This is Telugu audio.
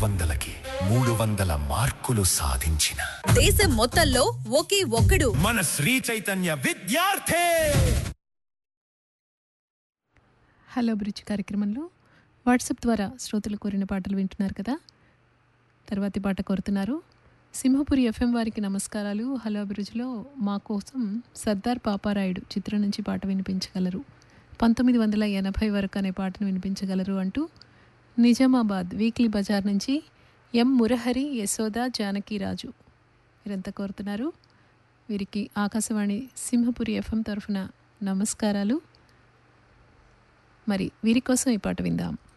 వందలకి మూడు వందల మార్కులు సాధించిన దేశం మొత్తంలో ఒకే ఒక్కడు మన శ్రీ చైతన్య విద్యార్థి హలో బ్రిడ్జ్ కార్యక్రమంలో వాట్సాప్ ద్వారా శ్రోతలు కోరిన పాటలు వింటున్నారు కదా తర్వాతి పాట కోరుతున్నారు సింహపురి ఎఫ్ఎం వారికి నమస్కారాలు హలో అభిరుచిలో మా కోసం సర్దార్ పాపారాయుడు చిత్రం నుంచి పాట వినిపించగలరు పంతొమ్మిది వందల ఎనభై వరకు అనే పాటను వినిపించగలరు అంటూ నిజామాబాద్ వీక్లీ బజార్ నుంచి ఎం మురహరి యశోద జానకిరాజు వీరంతా కోరుతున్నారు వీరికి ఆకాశవాణి సింహపురి ఎఫ్ఎం తరఫున నమస్కారాలు మరి వీరి కోసం ఈ పాట విందాం